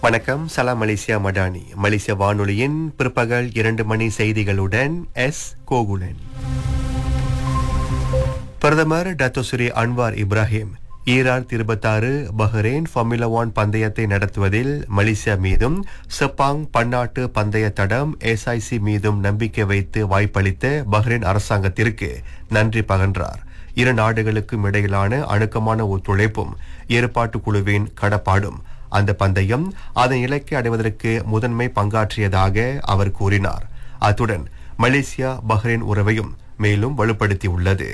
வணக்கம் சலாம் மலேசியா மடானி மலேசிய வானொலியின் பிற்பகல் இரண்டு மணி செய்திகளுடன் எஸ் கோகுலன் பிரதமர் டத்தோஸ்ரீ அன்வார் இப்ராஹிம் ஈரார் இருபத்தாறு பஹ்ரைன் ஃபார்முலா ஒன் பந்தயத்தை நடத்துவதில் மலேசியா மீதும் செப்பாங் பன்னாட்டு பந்தய தடம் எஸ்ஐசி மீதும் நம்பிக்கை வைத்து வாய்ப்பளித்த பஹ்ரைன் அரசாங்கத்திற்கு நன்றி பகன்றார் இரு நாடுகளுக்கும் இடையிலான அணுக்கமான ஒத்துழைப்பும் ஏற்பாட்டு குழுவின் கடப்பாடும் அந்த பந்தயம் அதன் இலக்கை அடைவதற்கு முதன்மை பங்காற்றியதாக அவர் கூறினார் அத்துடன் மலேசியா பஹ்ரைன் உறவையும் மேலும் வலுப்படுத்தியுள்ளது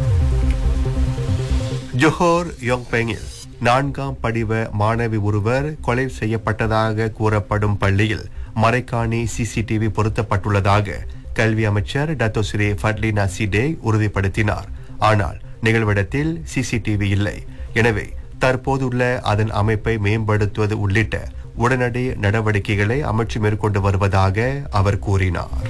ஜொஹோர் யோங்பெங்கில் நான்காம் படிவ மாணவி ஒருவர் கொலை செய்யப்பட்டதாக கூறப்படும் பள்ளியில் மறைக்காணி சிசிடிவி பொருத்தப்பட்டுள்ளதாக கல்வி அமைச்சர் டத்தோஸ்ரீ ஃபட்லினா சிடே உறுதிப்படுத்தினார் ஆனால் நிகழ்விடத்தில் சிசிடிவி இல்லை எனவே தற்போதுள்ள அதன் அமைப்பை மேம்படுத்துவது உள்ளிட்ட உடனடி நடவடிக்கைகளை அமைச்சு மேற்கொண்டு வருவதாக அவர் கூறினார்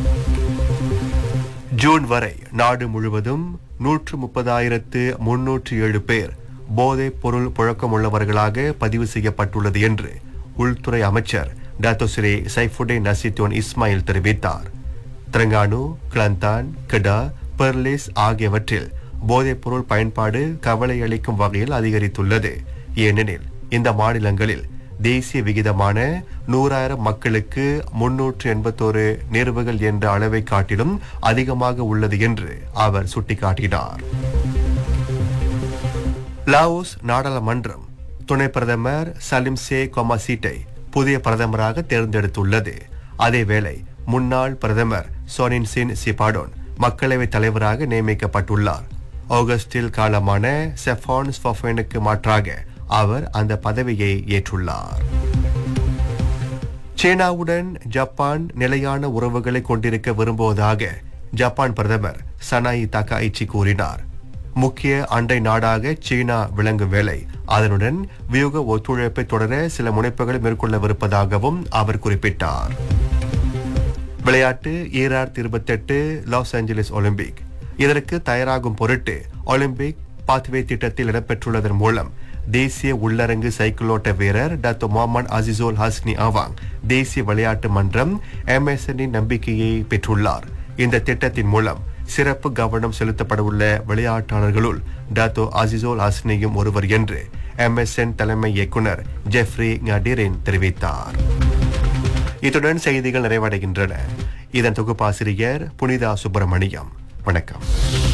ஜூன் வரை நாடு முழுவதும் நூற்று முப்பதாயிரத்து முன்னூற்று ஏழு பேர் போதைப் பொருள் புழக்கமுள்ளவர்களாக பதிவு செய்யப்பட்டுள்ளது என்று உள்துறை அமைச்சர் டாத்தோஸ்ரே சைஃபுடே நசித்தோன் இஸ்மாயில் தெரிவித்தார் திரங்கானு கிளந்தான் கிடா பெர்லிஸ் ஆகியவற்றில் போதைப் பொருள் பயன்பாடு கவலை அளிக்கும் வகையில் அதிகரித்துள்ளது ஏனெனில் இந்த மாநிலங்களில் தேசிய விகிதமான நூறாயிரம் மக்களுக்கு முன்னூற்று எண்பத்தோரு நேர்வுகள் என்ற அளவை காட்டிலும் அதிகமாக உள்ளது என்று அவர் சுட்டிக்காட்டினார் லாவோஸ் நாடாளுமன்றம் துணை பிரதமர் சலிம் சே கொமாசீட்டை புதிய பிரதமராக தேர்ந்தெடுத்துள்ளது அதேவேளை முன்னாள் பிரதமர் சோனின் சின் சிபாடோன் மக்களவைத் தலைவராக நியமிக்கப்பட்டுள்ளார் ஆகஸ்டில் காலமான செஃபான் ஸ்பஃபனுக்கு மாற்றாக அவர் அந்த பதவியை ஏற்றுள்ளார் சீனாவுடன் ஜப்பான் நிலையான உறவுகளை கொண்டிருக்க விரும்புவதாக ஜப்பான் பிரதமர் சனாயி தகாயிச்சி கூறினார் முக்கிய அண்டை நாடாக சீனா விளங்கும் வேளை அதனுடன் வியூக ஒத்துழைப்பை தொடர சில முனைப்புகளை மேற்கொள்ளவிருப்பதாகவும் அவர் குறிப்பிட்டார் விளையாட்டு ஈராயிரத்தி இருபத்தெட்டு லாஸ் ஏஞ்சலிஸ் ஒலிம்பிக் இதற்கு தயாராகும் பொருட்டு ஒலிம்பிக் பாத்வே திட்டத்தில் இடம்பெற்றுள்ளதன் மூலம் தேசிய உள்ளரங்கு சைக்கிளோட்ட வீரர் doctor Mohamed Azizol Hasni Awang தேசிய விளையாட்டு மன்றம் எம்எஸ்எனின் நம்பிக்கையை பெற்றுள்ளார் இந்த திட்டத்தின் மூலம் சிறப்பு கவனம் செலுத்தப்படவுள்ள விளையாட்டாளர்களுள் டாத்தோ அசிசோல் ஹஸ்னியும் ஒருவர் என்று எம்எஸ்என் தலைமை இயக்குனர் ஜெஃப்ரி ngadirin தெரிவித்தார் இத்துடன் செய்திகள் நிறைவடைகின்றன இதன் தொகுப்பாசிரியர் புனிதா சுப்பிரமணியம் வணக்கம்